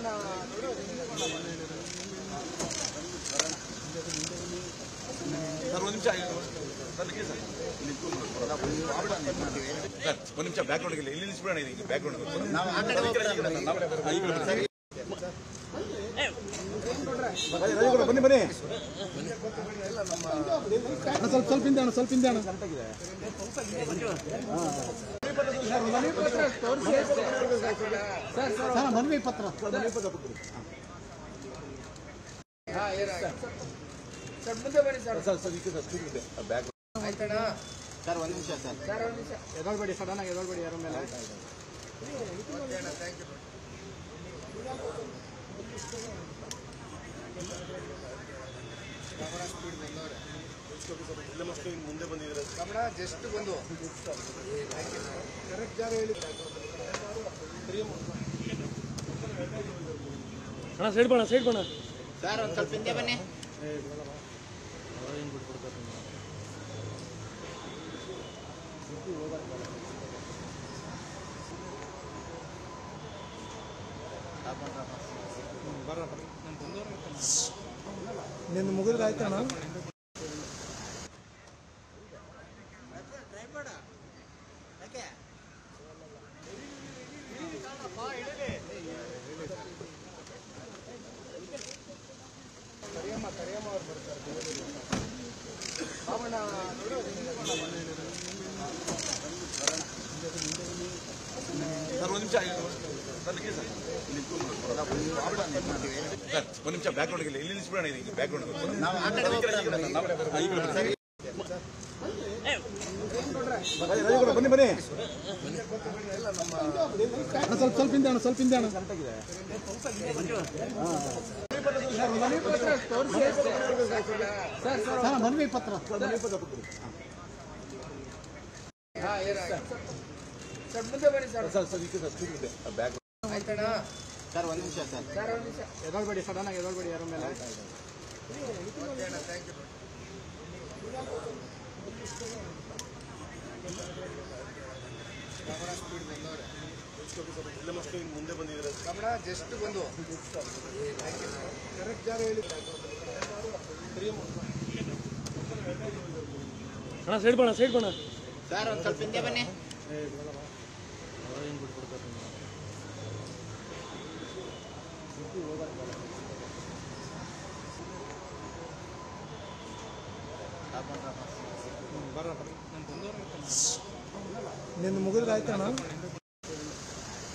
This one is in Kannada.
ಸರ್ ಒಂದು ನಿಮಿಷ ಸರ್ ನಿಲ್ಲಿ ಸರ್ ಸರ್ ಒಂದು ನಿಮಿಷ ಬ್ಯಾಕ್ಗ್ರೌಂಡ್ ಇಲ್ಲಿ ಇಲ್ಲಿ ನಿಲ್ಲಿಸ್ಬಿಡೋಣ ಇದಕ್ಕೆ ಬ್ಯಾಕ್ಗ್ರೌಂಡ್ ಬನ್ನಿ ಬನ್ನಿ ಅಣ್ಣ, ಸ್ವಲ್ಪ ಸ್ವಲ್ಪ ಹಿಂದೆ ಅಣ್ಣ ಸ್ವಲ್ಪ ಹಿಂದೆ ಅಣ್ಣ ಸರ್ ಮನವಿ ಪತ್ರ ಸರ್ ಸರ್ ಇದಕ್ಕೆ ಸರ್ ಸ್ಪೀಡ್ ಇದೆ ಬ್ಯಾಕ್ ಸರ್ ಒಂದು ನಿಮಿಷ ಸರ್ ಎದೊಳ್ಬೇಡಿ ಸಡನ್ ಆಗಿ ಎದೊಳ್ಬೇಡಿ ಯಾರ ಮೇಲೆ ಮುಂದೆ ಬಂದಿದ್ರೆ ಕಮಲ ಜಸ್ಟ್ ಬಂದು ಕರೆಕ್ಟ್ ಜಾಗ ಹೇಳಿ ಅಣ್ಣ ಸೈಡ್ ಬಣ್ಣ ಸೈಡ್ ಬಣ್ಣ ಸರ್ ಒಂದು ಸ್ವಲ್ಪ ಹಿಂದೆ ಬನ್ನಿ ನಿಂದು ಮುಗಿದ್ರೆ ಆಯ್ತಣ್ಣ ಸರ್ ಒಂದು ನಿಮಿಷ ಸರ್ ನಿಲ್ಲಿ ಸರ್ ಸರ್ ಒಂದು ನಿಮಿಷ ಬ್ಯಾಕ್ಗ್ರೌಂಡ್ ಇಲ್ಲಿ ಇಲ್ಲಿ ನಿಲ್ಲಿಸ್ಬಿಡೋಣ ಇದಕ್ಕೆ ಬ್ಯಾಕ್ಗ್ರೌಂಡ್ ಬನ್ನಿ ಬನ್ನಿ ಅಣ್ಣ, ಸ್ವಲ್ಪ ಸ್ವಲ್ಪ ಹಿಂದೆ ಅಣ್ಣ ಸ್ವಲ್ಪ ಹಿಂದೆ ಅಣ್ಣ ಸರ್ ಮನವಿ ಪತ್ರ ಸರ್ ಸರ್ ಇದಕ್ಕೆ ಸರ್ ಸ್ಪೀಡ್ ಇದೆ ಬ್ಯಾಕ್ ಸರ್ ಒಂದು ನಿಮಿಷ ಸರ್ ಎದೊಳ್ಬೇಡಿ ಸಡನ್ ಆಗಿ ಎದೊಳ್ಬೇಡಿ ಯಾರ ಮೇಲೆ ಮುಂದೆ ಬಂದಿದ್ರೆ ಕಮಲ ಜಸ್ಟ್ ಬಂದು ಕರೆಕ್ಟ್ ಜಾಗ ಹೇಳಿ ಅಣ್ಣ ಸೈಡ್ ಬಣ್ಣ ಸೈಡ್ ಬಣ್ಣ ಸರ್ ಒಂದು ಸ್ವಲ್ಪ ಹಿಂದೆ ಬನ್ನಿ ನಿಂದು ಮುಗಿದ್ರೆ ಆಯ್ತಣ್ಣ